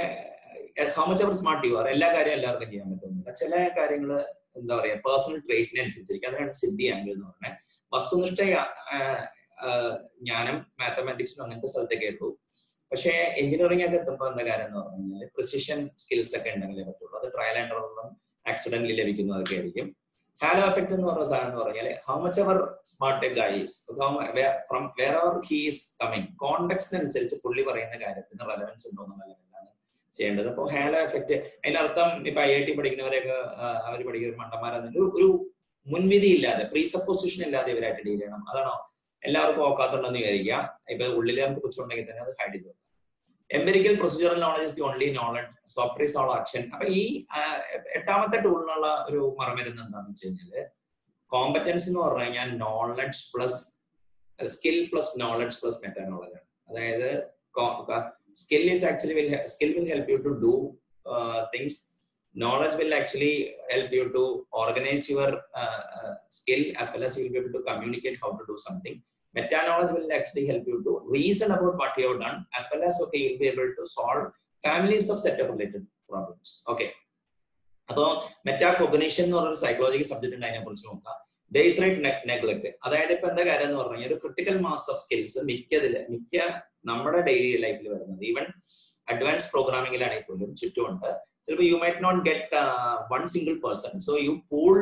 how much ever smart you are എല്ലാ കാര്യവും എല്ലാവർക്കും ചെയ്യാൻ പറ്റുന്നില്ല ചില കാര്യങ്ങൾ എന്താ പറയാ പേഴ്സണൽ ട്രേറ്റിനെ അനുസരിച്ചിരിക്കും അതിനാണ് സിദ്ധി ആംഗിൾ എന്ന് പറയുന്നത് വസ്തുനിഷ്ഠ ജ്ഞാനം മാത്തമാറ്റിക്സിനും അങ്ങനത്തെ സ്ഥലത്തേക്ക് ഉള്ളൂ പക്ഷേ എഞ്ചിനീയറിംഗ് ഒക്കെ എത്തുമ്പോൾ എന്താ കാര്യം എന്ന് പറഞ്ഞു കഴിഞ്ഞാൽ പ്രിസിഷൻ സ്കിൽസ് ഒക്കെ ഉണ്ടെങ്കിലേ പറ്റുള്ളൂ അത് ട്രയൽ ആൻഡ് എററിലും ആക്സിഡന്റിൽ ലഭിക്കുന്നതൊക്കെ ആയിരിക്കും ഹാലോ എഫക്ട് എന്ന് പറഞ്ഞ സാധനം എന്ന് പറഞ്ഞാൽ how much ever smart guys from wherever he's coming കോണ്ടെക്സ്റ്റിനനുസരിച്ച് പുള്ളി പറയുന്ന കാര്യത്തിന് റെലവൻസ് ഉണ്ടോ എന്നുള്ള ലെവലിലാണ് ചെയ്യേണ്ടത് അപ്പോൾ ഹാലോ എഫക്ട് അതിന്റെ അർത്ഥം ഇപ്പൊ ഐ ഐ ടി പഠിക്കുന്നവരെയൊക്കെ അവർ പഠിക്കുന്ന മണ്ടന്മാരെന്നില്ല ഒരു മുൻവിധി ഇല്ലാതെ പ്രീസപ്പോസിഷൻ ഇല്ലാതെ ഇവരായിട്ട് ഡീൽ ചെയ്യണം അതാണോ എല്ലാവർക്കും ഓക്കാത്തുണ്ടെന്ന് വിചാരിക്കുക ഇപ്പൊ ഉള്ളിൽ നമുക്ക് പുച്ഛമുണ്ടെങ്കിൽ തന്നെ അത് ഹൈഡ് ചെയ്തു empirical procedural knowledge is the only knowledge software is all action അപ്പൊ ഈ എട്ടാമത്തെ ടൂളിനുള്ള ഒരു മറമരുന്ന് എന്താണെന്ന് വെച്ച് കഴിഞ്ഞാല് കോമ്പറ്റൻസ് എന്ന് പറഞ്ഞു കഴിഞ്ഞാൽ knowledge plus skill plus knowledge plus meta knowledge ആണ് അതായത് skill is actually will skill will help you to do things knowledge will actually help you to organize your uh, uh, skill as well as you will be able to communicate how to do something meta knowledge will actually help you to reason about what you have done as well as okay you'll be able to solve families of set of related problems okay അപ്പോൾ meta cognition എന്ന് പറഞ്ഞൊരു psychological subject ഉണ്ട് അതിനെ കുറിച്ച് നോക്കാം base rate neglect അതായത് ഇപ്പൊ എന്താ കാര്യം എന്ന് പറഞ്ഞു കഴിഞ്ഞാൽ ഒരു ക്രിട്ടിക്കൽ മാസ് ഓഫ് സ്കിൽസ് മിക്കതില് മിക്ക നമ്മുടെ ഡെയിലി ലൈഫിൽ വരുന്നത് ഈവൻ അഡ്വാൻസ് പ്രോഗ്രാമിംഗിലാണെങ്കിൽ പോലും ചുറ്റുമുണ്ട് ചിലപ്പോൾ you might not get one single person so you pool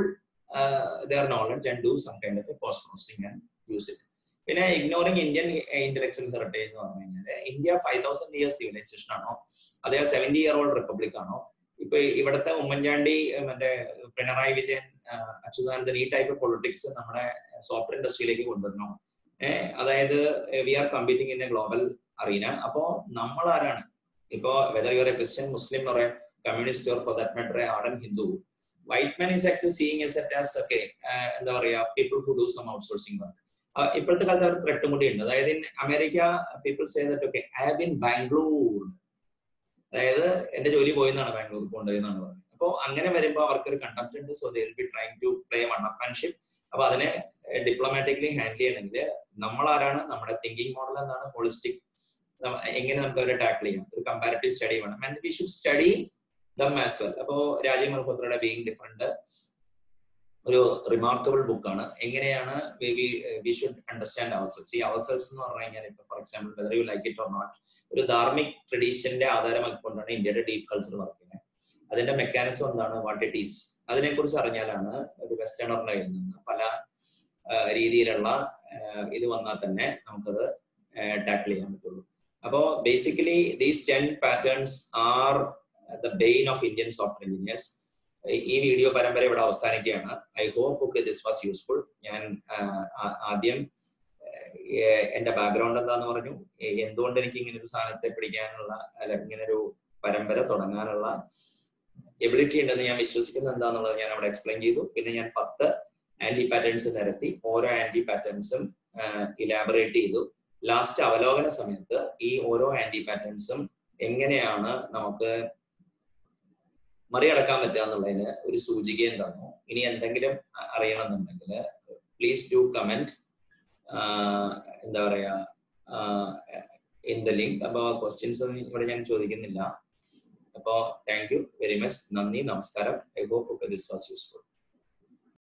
their knowledge and do some kind of a post processing and use it പിന്നെ ഇഗ്നോറിംഗ് ഇന്ത്യൻ ഇന്റലക്ച്വൽ ഹെറിറ്റേജ് എന്ന് പറഞ്ഞു കഴിഞ്ഞാൽ India five thousand years civilization ആണോ അതേ seventy year old republic ആണോ ഇപ്പൊ ഇവിടുത്തെ ഉമ്മൻചാണ്ടി മറ്റേ പിണറായി വിജയൻ അച്യുതാനന്ദൻ ഈ ടൈപ്പ് പൊളിറ്റിക്സ് നമ്മുടെ സോഫ്റ്റ്വെയർ ഇൻഡസ്ട്രിയിലേക്ക് കൊണ്ടുവരണോ ഏഹ് അതായത് we are competing in a global arena അപ്പോ നമ്മൾ ആരാണ് ഇപ്പോ whether you're a Christian Muslim എന്ന് പറയാം communist or for that matter ardent Hindu white man is actually seeing us at as ഒക്കെ എന്താ പറയാ people who do some outsourcing work ഇപ്പോഴത്തെ കാലത്ത് അവർ ത്രെട്ടും കൂടി ഉണ്ട് അതായത് in America people say that okay I have been Bangalore അതായത് എന്റെ ജോലി പോയെന്നാണ് ബാംഗ്ലൂർ കൊണ്ടുപോയെന്നാണ് പറയുന്നത് അപ്പോൾ അങ്ങനെ വരുമ്പോൾ അവർക്ക് ഒരു കണ്ടക്ട് ഉണ്ട് so they will be trying to play one upmanship അപ്പൊ അതിനെ ഡിപ്ലോമാറ്റിക്കലി ഹാൻഡിൽ ചെയ്യണമെങ്കിൽ നമ്മൾ ആരാണ് നമ്മുടെ തിങ്കിങ് മോഡൽ എന്താണ് ഹോളിസ്റ്റിക് എങ്ങനെ നമുക്ക് അവരെ ടാക്കിൾ ചെയ്യാം ഒരു കമ്പാരിറ്റീവ് സ്റ്റഡി വേണം and we should study them as well അപ്പോ രാജീവ് മൽഹോത്രയുടെ ബീങ് ഡിഫറെന്റ് ഒരു റിമാർക്കബിൾ ബുക്കാണ് എങ്ങനെയാണ് വി ഷുഡ് അണ്ടർസ്റ്റാൻഡ് അവസെൽസ് ഈ അവസെൽസ് എന്ന് പറഞ്ഞു കഴിഞ്ഞാൽ ഇപ്പൊ for example whether you like it or not ഒരു ധാർമ്മിക് ട്രഡീഷന്റെ ആധാരമാക്കിക്കൊണ്ടാണ് ഇന്ത്യയുടെ ഡീപ് കൾച്ചർ വർക്ക് ചെയ്യുന്നത് അതിന്റെ മെക്കാനിസം എന്താണ് വാട്ട് ഇറ്റ് ഈസ് അതിനെ കുറിച്ച് അറിഞ്ഞാലാണ് ഒരു വെസ്റ്റേണറിന്റെ കയ്യിൽ നിന്ന് പല രീതിയിലുള്ള ഇത് വന്നാൽ തന്നെ നമുക്കത് ടാക്കിൾ ചെയ്യാൻ പറ്റുള്ളൂ അപ്പോ basically these ten patterns are the bane of Indian software engineers ഈ വീഡിയോ പരമ്പര ഇവിടെ അവസാനിക്കുകയാണ് I hope okay this was useful ഞാൻ ആദ്യം എന്റെ ബാക്ക്ഗ്രൗണ്ട് എന്താന്ന് പറഞ്ഞു എന്തുകൊണ്ട് എനിക്ക് ഇങ്ങനെ ഒരു സാധനത്തെ പിടിക്കാനുള്ള അല്ല ഇങ്ങനെ ഒരു പരമ്പര തുടങ്ങാനുള്ള എബിലിറ്റി ഉണ്ടെന്ന് ഞാൻ വിശ്വസിക്കുന്നത് എന്താന്നുള്ളത് ഞാൻ അവിടെ എക്സ്പ്ലെയിൻ ചെയ്തു പിന്നെ ഞാൻ പത്ത് ആന്റി പാറ്റേൺസ് നിരത്തി ഓരോ ആന്റി പാറ്റേൺസും ഇലാബറേറ്റ് ചെയ്തു ലാസ്റ്റ് അവലോകന സമയത്ത് ഈ ഓരോ ആന്റി പാറ്റേൺസും എങ്ങനെയാണ് നമുക്ക് മറികടക്കാൻ പറ്റുക എന്നുള്ളതിന് ഒരു സൂചികയും തന്നു ഇനി എന്തെങ്കിലും അറിയണമെന്നുണ്ടെങ്കിൽ പ്ലീസ് ഡു കമന്റ് എന്താ പറയാ ഇൻ ദ ലിങ്ക് അപ്പൊ ക്വസ്റ്റ്യൻസ് ഇവിടെ ഞാൻ ചോദിക്കുന്നില്ല അപ്പോ താങ്ക് യു വെരി മച്ച് നന്ദി നമസ്കാരം I hope this was useful